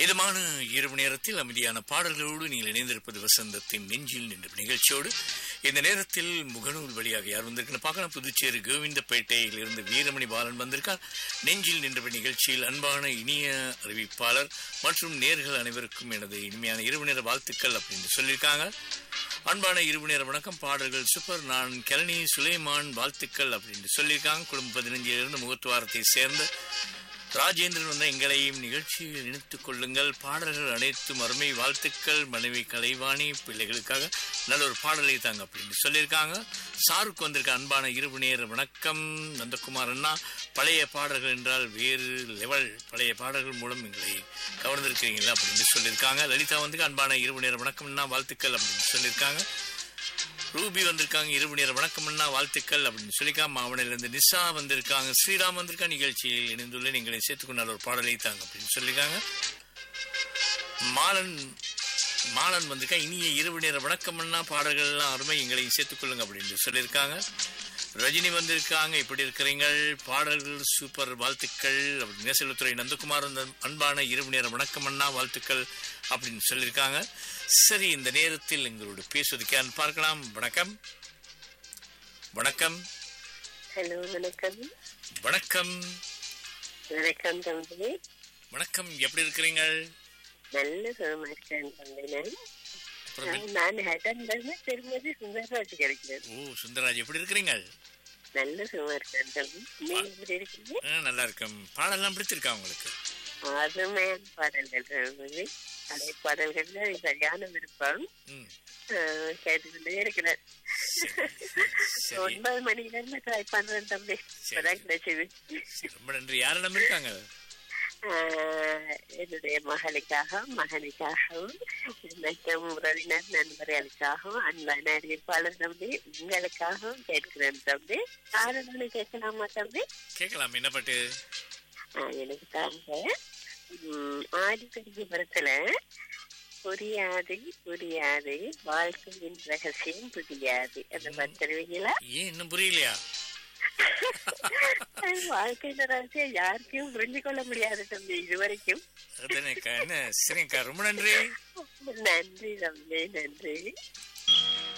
இதமான இரவு நேரத்தில் அமைதியான பாடல்களோடு நீங்கள் இணைந்திருப்பது வசந்தத்தின் நெஞ்சில் நின்ற நிகழ்ச்சியோடு இந்த நேரத்தில் முகநூல் வழியாக யார் வந்திருக்குன்னு பார்க்கலாம் புதுச்சேரி கோவிந்தப்பேட்டையில் இருந்து வீரமணி பாலன் வந்திருக்கார் நெஞ்சில் நின்ற நிகழ்ச்சியில் அன்பான இனிய அறிவிப்பாளர் மற்றும் நேர்கள் அனைவருக்கும் எனது இனிமையான இரவு நேர வாழ்த்துக்கள் அப்படின்னு சொல்லியிருக்காங்க அன்பான இரவு நேர வணக்கம் பாடல்கள் சூப்பர் நான் கெலனி சுலைமான் வாழ்த்துக்கள் அப்படின்னு சொல்லியிருக்காங்க குடும்ப பதினஞ்சிலிருந்து முகத்துவாரத்தை சேர்ந்த ராஜேந்திரன் வந்த எங்களையும் நிகழ்ச்சியில் இணைத்துக் கொள்ளுங்கள் பாடல்கள் அனைத்தும் அருமை வாழ்த்துக்கள் மனைவி கலைவாணி பிள்ளைகளுக்காக நல்ல ஒரு பாடலை தாங்க அப்படின்னு சொல்லியிருக்காங்க சாருக்கு வந்திருக்க அன்பான இரவு நேர வணக்கம் நந்தகுமார் அண்ணா பழைய பாடல்கள் என்றால் வேறு லெவல் பழைய பாடல்கள் மூலம் எங்களை கவர்ந்திருக்கிறீங்களா அப்படின்னு சொல்லியிருக்காங்க லலிதா வந்து அன்பான இரவு நேர வணக்கம்னா வாழ்த்துக்கள் அப்படின்னு சொல்லியிருக்காங்க ரூபி வந்திருக்காங்க இரவு நேர வணக்கம் அண்ணா வாழ்த்துக்கள் அப்படின்னு சொல்லிக்காம மாவனிலிருந்து நிசா வந்திருக்காங்க ஸ்ரீராம் வந்திருக்கா நிகழ்ச்சியில் இணைந்துள்ள நீங்களை சேர்த்துக்கொண்டால் ஒரு பாடலை தாங்க அப்படின்னு சொல்லியிருக்காங்க மாலன் மாலன் வந்திருக்கா இனிய இரவு நேர வணக்கம் அண்ணா பாடல்கள் எல்லாம் அருமை எங்களையும் சேர்த்துக்கொள்ளுங்க அப்படின்னு சொல்லியிருக்காங்க ரஜினி வந்திருக்காங்க இப்படி இருக்கிறீங்கள் பாடல்கள் சூப்பர் வாழ்த்துக்கள் அப்படின்னு நேசல்வத்துறை நந்தகுமார் அந்த அன்பான இரவு நேர வணக்கம் அண்ணா வாழ்த்துக்கள் அப்படின்னு சொல்லியிருக்காங்க சரி இந்த நேரத்தில் எங்களோட பேசுவதுக்கு பார்க்கலாம் வணக்கம் வணக்கம் ஹலோ வணக்கம் வணக்கம் வணக்கம் தம்பி வணக்கம் எப்படி இருக்கிறீங்கள் நல்ல சுகமா இருக்கேன் தம்பி நான் அப்புறம் நான் ஹேட்டன் பண்ண திருமதி சுந்தரராஜ் கிடைக்கிறேன் ஓ சுந்தரராஜ் எப்படி இருக்கிறீங்க நல்ல சுகமா இருக்கேன் தம்பி நீங்க எப்படி இருக்கீங்க ஆ, நல்லா இருக்கும் பாடலாம் பிடிச்சிருக்கா உங்களுக்கு அருமையான பாடல்கள் தம்பி அதே பாடல்கள்ல எனக்கு சரியான விருப்பம் ம் ஆஹ் கேட்டுக்கிட்டே இருக்கிறேன் சரி, சரி. ஒன்பது மணில இருந்து ட்ரை பண்றேன் தம்பி இப்பதான் கிடைச்சது சரி, ரொம்ப நன்றி யாரெல்லாம் இருக்காங்க ஆஹ் என்னுடைய மகளுக்காக மகனுக்காகவும் மற்றும் உறவினர் நண்பர்களுக்காகவும் அன்பான அறிவிப்பாளர் தம்பி உங்களுக்காகவும் கேட்கிறேன் தம்பி ஆறுதல் கேட்கலாமா தம்பி கேட்கலாம் என்ன பாட்டு ஆஹ் எனக்கு தாங்க உம், ஆடிப்பெருகிபுரத்துல புரியாது புரியாது வாழ்க்கையின் ரகசியம் புரியாது அந்த மாதிரி தருவீங்களா ஏன் இன்னும் புரியலையா வாழ்க்கையின் ரகசியம் யாருக்கும் புரிஞ்சு கொள்ள முடியாது தம்பி இதுவரைக்கும் அதுதானேக்கா என்ன சரிங்கக்கா ரொம்ப நன்றி நன்றி தம்பி நன்றி